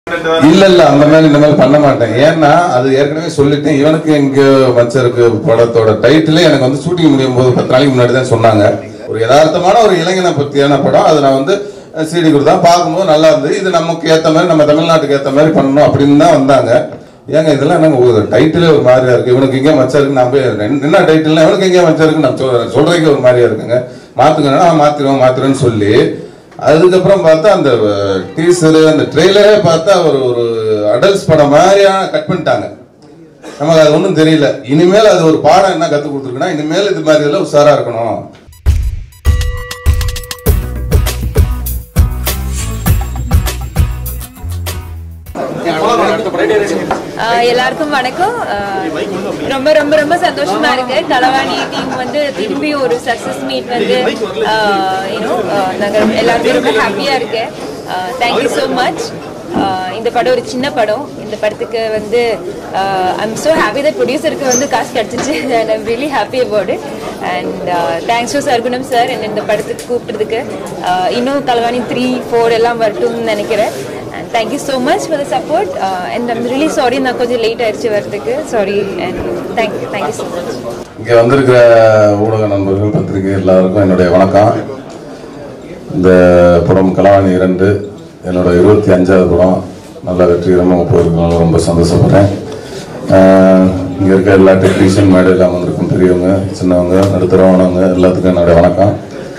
இல்ல இல்ல அந்த மாதிரி இந்த மாதிரி பண்ண மாட்டேன் ஏன்னா அது ஏற்கனவே சொல்லிட்டேன் இவனுக்கு எங்க மச்சருக்கு படத்தோட டைட்டிலே எனக்கு வந்து ஷூட்டிங் முடியும் போது பத்து நாளைக்கு முன்னாடி தான் சொன்னாங்க ஒரு யதார்த்தமான ஒரு இளைஞனை பத்தியான படம் அதை நான் வந்து சிடி கொடுத்தா பார்க்கும்போது நல்லா இருந்தது இது நமக்கு ஏத்த மாதிரி நம்ம தமிழ்நாட்டுக்கு ஏத்த மாதிரி பண்ணணும் அப்படின்னு தான் வந்தாங்க ஏங்க இதெல்லாம் என்னங்க ஒரு டைட்டிலே ஒரு மாதிரியா இருக்கு இவனுக்கு எங்கே மச்சா இருக்கு நான் போய் என்ன- என்ன டைட்டில் இவனுக்கு எங்கே மச்சா இருக்கு நான் சொல்றேன் சொல்றதுக்கு ஒரு மாதிரியா இருக்குங்க மாத்துங்கன்னா மாத்திருவோம் மாத்திருவேன்னு சொல்லி அதுக்கப்புறம் பார்த்தா அந்த டீசரு அந்த ட்ரெய்லரே பார்த்தா ஒரு ஒரு அடல்ட்ஸ் படம் மாதிரியான கட் பண்ணிட்டாங்க நமக்கு அது ஒன்றும் தெரியல இனிமேல் அது ஒரு பாடம் என்ன கற்றுக் கொடுத்துருக்குன்னா இனிமேல் இது மாதிரி எல்லாம் உஷாரா இருக்கணும் ஆஹ் எல்லாருக்கும் வணக்கம் ஆஹ் ரொம்ப ரொம்ப ரொம்ப சந்தோஷமா இருக்கு களவாணி டீம் வந்து திரும்பி ஒரு சக்சஸ் மீட் வந்து யூனோ நாங்கள் எல்லாருமே ரொம்ப ஹாப்பியா இருக்கு தேங்க்யூ ஸோ மச் இந்த படம் ஒரு சின்ன படம் இந்த படத்துக்கு வந்து ஐம் ஸோ ஹாப்பி தட் ப்ரொடியூசருக்கு வந்து காசு கிடச்சிச்சு and I'm really happy about it and thanks to Sargunam sir என்ன இந்த படத்துக்கு கூப்பிட்டதுக்கு ஆஹ் இன்னும் களவாணி த்ரீ ஃபோர் எல்லாம் வரட்டும்னு நினைக்கிறேன் and thank you so much for the support and I'm really sorry நான் கொஞ்சம் லேட் ஆயிடுச்சு வரதுக்கு sorry and thank thank you so much இங்கே வந்திருக்கிற ஊடக நண்பர்கள் பத்திரிகை எல்லாருக்கும் என்னுடைய வணக்கம் இந்த படம் கலாவாணி இரண்டு என்னோட இருபத்தி அஞ்சாவது படம் நல்ல வெற்றிகரமாக போயிருக்கனால ரொம்ப சந்தோஷப்படுறேன் இங்கே இருக்க எல்லா டெக்னீஷியன் மேடையில் அமர்ந்திருக்கும் பெரியவங்க சின்னவங்க நடுத்தரவானவங்க எல்லாத்துக்கும் என்னுடைய வணக்கம்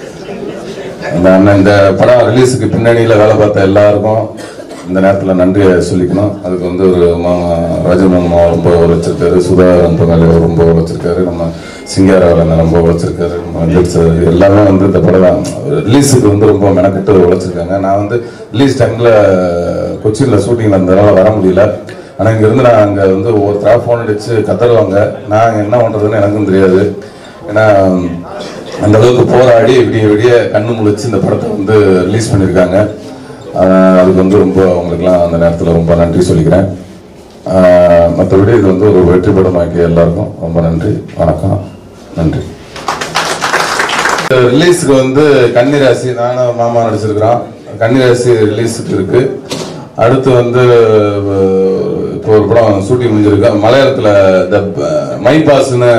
இந்த அண்ணன் இந்த படம் ரிலீஸுக்கு பின்னணியில் வேலை பார்த்த எல்லாருக்கும் இந்த நேரத்தில் நன்றியை சொல்லிக்கணும் அதுக்கு வந்து ஒரு மாமா ராஜமோகன் மாமா ரொம்ப உழைச்சிருக்காரு சுதாகரன் பங்காளி அவர் ரொம்ப உழைச்சிருக்காரு நம்ம சிங்காரவரன் ரொம்ப உழைச்சிருக்காரு நம்ம வெங்கட் சார் எல்லாமே வந்து இந்த படம் ரிலீஸுக்கு வந்து ரொம்ப மெனக்கெட்டு உழைச்சிருக்காங்க நான் வந்து ரிலீஸ் டைமில் கொச்சினில் ஷூட்டிங்கில் இருந்ததுனால வர முடியல ஆனால் இங்கேருந்து நான் அங்கே வந்து ஒவ்வொருத்தரா ஃபோன் அடித்து கத்தருவாங்க நான் என்ன பண்ணுறதுன்னு எனக்கும் தெரியாது ஏன்னா அந்த அளவுக்கு போராடி விடிய விடிய கண்ணு முழிச்சு இந்த படத்தை வந்து ரிலீஸ் பண்ணியிருக்காங்க ஆஹ் அதுக்கு வந்து ரொம்ப அவங்களுக்குலாம் அந்த நேரத்தில் ரொம்ப நன்றி சொல்லிக்கிறேன் ஆஹ் மற்றபடி இது வந்து ஒரு வெற்றி படமாக்கிய எல்லாருக்கும் ரொம்ப நன்றி வணக்கம் நன்றி ரிலீஸுக்கு வந்து கன்னிராசி நானும் மாமா நடிச்சிருக்கிறோம் கன்னிராசி ரிலீஸுக்கு இருக்கு அடுத்து வந்து அஹ், இப்போ ஒரு படம் ஷூட்டிங் முடிஞ்சிருக்கு மலையாளத்தில் இந்த அஹ், மை பாஸ்னு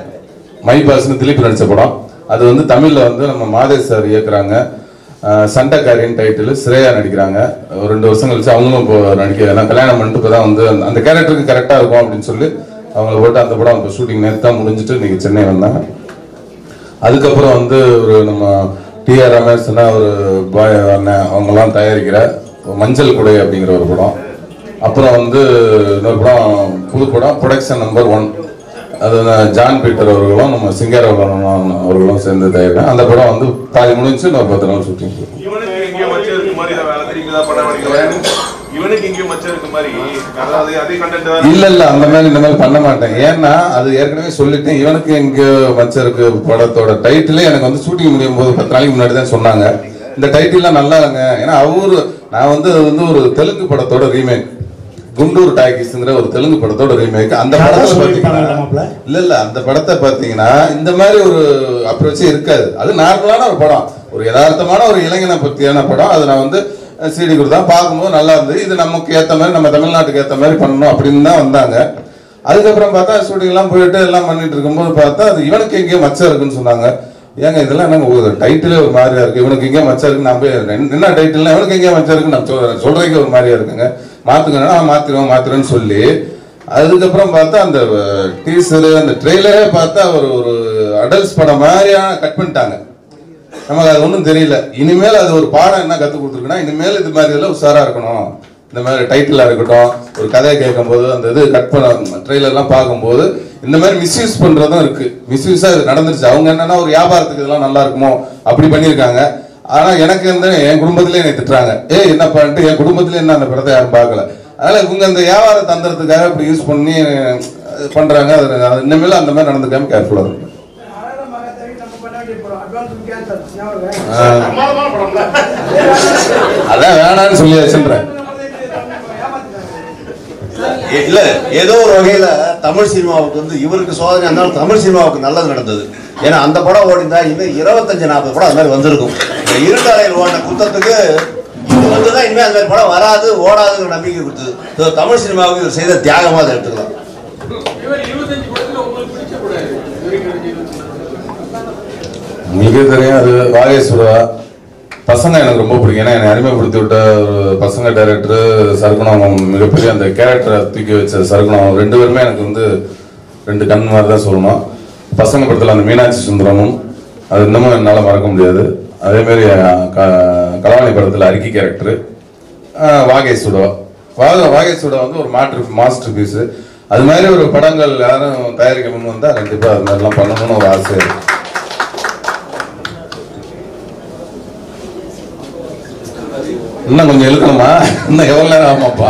மை பாஸ்னு திலீப் நடிச்ச படம் அது வந்து தமிழ்ல வந்து நம்ம மாதேஷ் சார் இயக்குறாங்க அஹ், சண்டைக்காரின் டைட்டில் ஸ்ரேயா நடிக்கிறாங்க ஒரு ரெண்டு வருஷம் கழிச்சு அவங்களும் இப்போ நடிக்க நான் கல்யாணம் பண்ணிட்டு இப்போ தான் வந்து அந்த- அந்த கேரக்டருக்கு கரெக்டாக இருக்கும் அப்படின்னு சொல்லி அவங்கள போட்டு அந்த படம் இப்போ ஷூட்டிங் நேற்று தான் முடிஞ்சிட்டு இன்னைக்கு சென்னை வந்தாங்க அதுக்கப்புறம் வந்து ஒரு நம்ம டிஆர் ரமேஷ்னா ஒரு பாய் அண்ணன் அவங்கெல்லாம் தயாரிக்கிற மஞ்சள் குடை அப்படிங்கிற ஒரு படம் அப்புறம் வந்து இன்னொரு படம் புது படம் ப்ரொடக்ஷன் நம்பர் ஒன் அது வந்து ஜான் பீட்டர் அவர்களும் நம்ம சிங்காரவர்களும் அவர்களும் சேர்ந்து தயாரிக்கிறேன் அந்த படம் வந்து பாதி முடிஞ்சு இன்னொரு பத்து நாள் ஷூட்டிங் இவனுக்கு எங்கேயோ மச்சம் இருக்கு மாதிரி இதை வேலை தெரியுங்களா படம் நடிக்கிறேன் இவனுக்கு எங்கேயோ மச்சம் இருக்கு மாதிரி அதாவது அதே கண்டென்ட் தான் இல்ல இல்ல அந்த மாதிரி இந்த மாதிரி பண்ண மாட்டேன் ஏன்னா அது ஏற்கனவே சொல்லிட்டேன் இவனுக்கு எங்க மச்சருக்கு படத்தோட டைட்டிலே எனக்கு வந்து ஷூட்டிங் முடியும் போது பத்து நாளைக்கு முன்னாடி தான் சொன்னாங்க இந்த டைட்டில்லாம் நல்லா இல்லைங்க ஏன்னா அவரு நான் வந்து அது வந்து ஒரு தெலுங்கு படத்தோட ரீமேக் குண்டூர் டாக்கிஸ்ங்கிற ஒரு தெலுங்கு படத்தோட ரீமேக் அந்த படத்துல பாத்தீங்கன்னா இல்ல இல்ல அந்த படத்தை பாத்தீங்கன்னா இந்த மாதிரி ஒரு அப்ரோச்சே இருக்காது அது நார்மலான ஒரு படம் ஒரு யதார்த்தமான ஒரு இளைஞனை பத்தியான படம் அதை நான் வந்து சிடி கொடுத்தா பார்க்கும்போது நல்லா இருந்தது இது நமக்கு ஏத்த மாதிரி நம்ம தமிழ்நாட்டுக்கு ஏத்த மாதிரி பண்ணணும் அப்படின்னு தான் வந்தாங்க அதுக்கப்புறம் பார்த்தா ஷூட்டிங் எல்லாம் போயிட்டு எல்லாம் பண்ணிட்டு இருக்கும்போது பார்த்தா அது இவனுக்கு எங்கேயோ மச்சம் இருக்குன்னு சொன்னாங்க ஏங்க இதெல்லாம் என்னங்க ஒரு டைட்டிலே ஒரு மாதிரியா இருக்கு இவனுக்கு எங்கேயோ மச்சம் இருக்கு நான் போய் என்ன- என்ன டைட்டில் இவனுக்கு எங்கேயோ மச்சம் இருக்கு நான் சொல்றேன் சொல்றதுக்கு ஒரு மாதிரியா இருக்குங்க மாத்துங்கன்னா மாத்திருவோம் மாத்திருவேன்னு சொல்லி அதுக்கப்புறம் பார்த்தா அந்த டீசரு அந்த ட்ரெய்லரே பார்த்தா ஒரு ஒரு அடல்ட்ஸ் படம் மாதிரியான கட் பண்ணிட்டாங்க நமக்கு அது ஒன்றும் தெரியல இனிமேல் அது ஒரு பாடம் என்ன கற்றுக் கொடுத்துருக்குன்னா இனிமேல் இது மாதிரி எல்லாம் உஷாரா இருக்கணும் இந்த மாதிரி டைட்டிலாக இருக்கட்டும் ஒரு கதையை கேட்கும்போது அந்த இது கட் பண்ண ட்ரெய்லர்லாம் பார்க்கும்போது இந்த மாதிரி மிஸ்யூஸ் பண்ணுறதும் இருக்கு மிஸ்யூஸாக இது நடந்துருச்சு அவங்க என்னன்னா ஒரு வியாபாரத்துக்கு இதெல்லாம் நல்லா இருக்குமோ அப்படி பண்ணியிருக்காங்க ஆனால் எனக்கு வந்து என் குடும்பத்திலே என்னை திட்டுறாங்க ஏய் என்ன பண்ணிட்டு என் குடும்பத்திலே என்ன அந்த படத்தை யாரும் பார்க்கல அதனால இவங்க இந்த வியாபார தந்திரத்துக்காக இப்படி யூஸ் பண்ணி அஹ், பண்றாங்க அது அது இனிமேல் அந்த மாதிரி நடந்துக்காம கேர்ஃபுல்லாக இருக்கும் அதான் வேணான்னு சொல்லியாச்சுன்றேன் இல்ல ஏதோ ஒரு வகையில தமிழ் சினிமாவுக்கு வந்து இவருக்கு சோதனை இருந்தாலும் தமிழ் சினிமாவுக்கு நல்லது நடந்தது ஏன்னா அந்த படம் ஓடிந்தா இன்னும் இருபத்தஞ்சு நாற்பது படம் அது மாதிரி வந்திருக்கும் இந்த இருட்டறையில் ஓடின குத்தத்துக்கு இது வந்து கொடுத்தது தான் இனிமேல் அந்த மாதிரி படம் வராது ஓடாதுங்கிற நம்பிக்கை கொடுத்தது So, தமிழ் சினிமாவுக்கு இவர் செய்த தியாகமாக அதை எடுத்துக்கலாம் உங்களுக்கே தெரியும் அது வாகேஸ்வரா பசங்க எனக்கு ரொம்ப பிடிக்கும் ஏன்னா என்னை அறிமுகப்படுத்தி விட்ட ஒரு பசங்க டைரக்டர் சரகுணம் மிகப்பெரிய அந்த கேரக்டரை தூக்கி வச்ச சரகுணம் ரெண்டு பேருமே எனக்கு வந்து ரெண்டு கண் மாதிரி தான் சொல்லணும் பசங்க படத்தில் அந்த மீனாட்சி சுந்தரமும் அது இன்னமும் என்னால் மறக்க முடியாது அதே மாதிரி அஹ், க- கலாவணி படத்தில் அரிக்கி கேரக்டர் வாகேஸ்வரா வாக வாகேஸ்வரா வந்து ஒரு மாற்று மாஸ்டர் பீஸு அது மாதிரி ஒரு படங்கள் யாரும் தயாரிக்க முன் வந்தால் கண்டிப்பாக அது மாதிரிலாம் பண்ணணும்னு ஒரு ஆசை இருக்கு இன்னும் கொஞ்சம் இழுக்கணுமா இன்னும் எவ்வளவு நேரம் ஆமாப்பா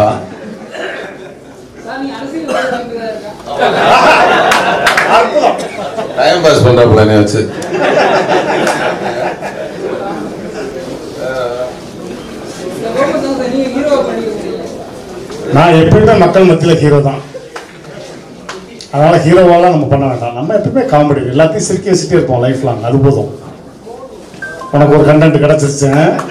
டைம் பாஸ் பண்றப்பல நீ வச்சு நான் எப்பயுமே மக்கள் மத்தியில் ஹீரோ தான் அதனால ஹீரோவாலாம் நம்ம பண்ண வேண்டாம் நம்ம எப்பயுமே காமெடி எல்லாத்தையும் சிரிக்க வச்சுட்டே இருப்போம் லைஃப் லாங் அது போதும் உனக்கு ஒரு கண்டென்ட் கிடைச்சிருச்சு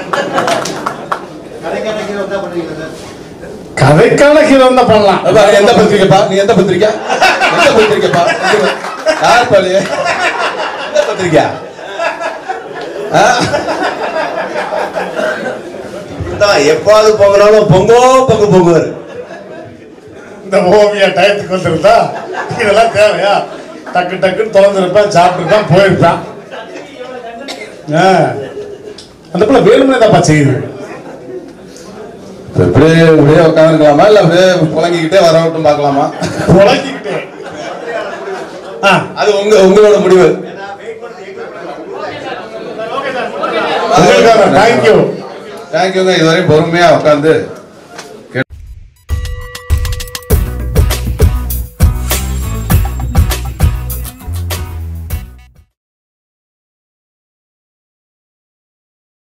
கதைக்கான ஹீரோ தான் பண்ணலாம் அப்பா, நீ எந்த பத்திரிக்கைப்பா நீ எந்த பத்திரிக்கை எந்த பத்திரிக்கைப்பா யார் பாலு எந்த பத்திரிக்கை ஆ? தான் எப்பாவது பொங்கினாலும் பொங்கோ பொங்கு பொங்குவார் இந்த ஓவியா டயத்துக்கு வந்திருந்தா இதெல்லாம் தேவையா டக்கு டக்குன்னு திறந்துருப்பேன் சாப்பிட்டுருப்பான் போயிருப்பான் ஆ. அந்த பிள்ளை வேணும்னே தான்ப்பா செய்யுது இப்ப இப்படியே இப்படியே உட்காந்துருக்கலாமா இல்ல அப்படியே புழங்கிக்கிட்டே வரவட்டும் பார்க்கலாமா புழங்கிக்கிட்டே ஆ அது உங்க உங்களோட முடிவு உங்களுக்காக தேங்க்யூ தேங்க்யூங்க இதுவரையும் பொறுமையா உட்காந்து